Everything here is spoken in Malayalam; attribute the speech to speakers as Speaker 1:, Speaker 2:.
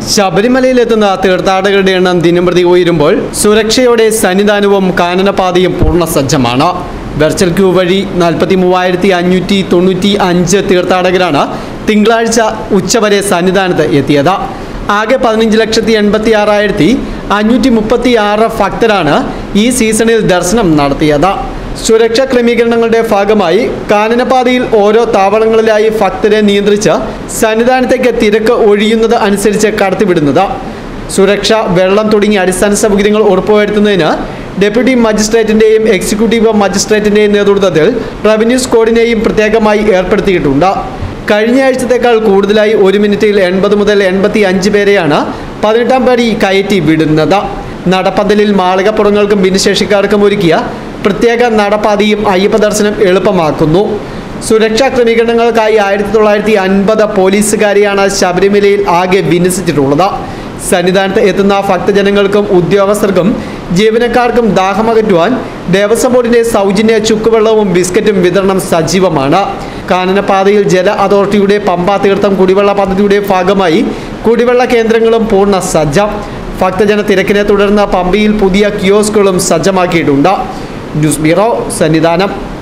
Speaker 1: ശബരിമലയിലെത്തുന്ന തീർത്ഥാടകരുടെ എണ്ണം ദിനംപ്രതി ഉയരുമ്പോൾ സുരക്ഷയോടെ സന്നിധാനവും കാനനപാതയും പൂർണ്ണ സജ്ജമാണ് വെർച്വൽ ക്യൂ വഴി നാൽപ്പത്തി മൂവായിരത്തി അഞ്ഞൂറ്റി തൊണ്ണൂറ്റി അഞ്ച് തീർത്ഥാടകരാണ് തിങ്കളാഴ്ച ഉച്ചവരെ സന്നിധാനത്ത് എത്തിയത് ആകെ പതിനഞ്ച് ലക്ഷത്തി എൺപത്തി ആറായിരത്തി അഞ്ഞൂറ്റി മുപ്പത്തി ആറ് ഭക്തരാണ് ഈ സീസണിൽ ദർശനം നടത്തിയത് സുരക്ഷാ ക്രമീകരണങ്ങളുടെ ഭാഗമായി കാനനപാതയിൽ ഓരോ താവളങ്ങളിലായി ഭക്തരെ നിയന്ത്രിച്ച് സന്നിധാനത്തേക്ക് തിരക്ക് ഒഴിയുന്നത് അനുസരിച്ച് കടത്തിവിടുന്നത് സുരക്ഷ വെള്ളം തുടങ്ങിയ അടിസ്ഥാന സൗകര്യങ്ങൾ ഉറപ്പുവരുത്തുന്നതിന് ഡെപ്യൂട്ടി മജിസ്ട്രേറ്റിന്റെയും എക്സിക്യൂട്ടീവ് മജിസ്ട്രേറ്റിന്റെയും നേതൃത്വത്തിൽ റവന്യൂ സ്ക്വാഡിനെയും പ്രത്യേകമായി ഏർപ്പെടുത്തിയിട്ടുണ്ട് കഴിഞ്ഞ ആഴ്ചത്തേക്കാൾ കൂടുതലായി ഒരു മിനിറ്റിൽ എൺപത് മുതൽ എൺപത്തി അഞ്ച് പേരെയാണ് പതിനെട്ടാം പടി കയറ്റി വിടുന്നത് നടപ്പന്തലിൽ മാളികപ്പുറങ്ങൾക്കും ഭിന്നശേഷിക്കാർക്കും ഒരുക്കിയ പ്രത്യേക നടപ്പാതയും അയ്യപ്പ ദർശനം എളുപ്പമാക്കുന്നു സുരക്ഷാ ക്രമീകരണങ്ങൾക്കായി ആയിരത്തി തൊള്ളായിരത്തി അൻപത് പോലീസുകാരെയാണ് ശബരിമലയിൽ ആകെ വിന്യസിച്ചിട്ടുള്ളത് സന്നിധാനത്ത് എത്തുന്ന ഭക്തജനങ്ങൾക്കും ഉദ്യോഗസ്ഥർക്കും ജീവനക്കാർക്കും ദാഹമകറ്റുവാൻ ദേവസ്വം ബോർഡിന്റെ സൗജന്യ ചുക്കുവെള്ളവും ബിസ്ക്കറ്റും വിതരണം സജീവമാണ് കാനനപാതയിൽ ജല അതോറിറ്റിയുടെ പമ്പ തീർത്ഥം കുടിവെള്ള പദ്ധതിയുടെ ഭാഗമായി കുടിവെള്ള കേന്ദ്രങ്ങളും പൂർണ്ണ സജ്ജം ഭക്തജന തിരക്കിനെ തുടർന്ന് പമ്പയിൽ പുതിയ കിയോസ്കുകളും സജ്ജമാക്കിയിട്ടുണ്ട് ന്യൂസ് ബ്യൂറോ സന്നിധാനം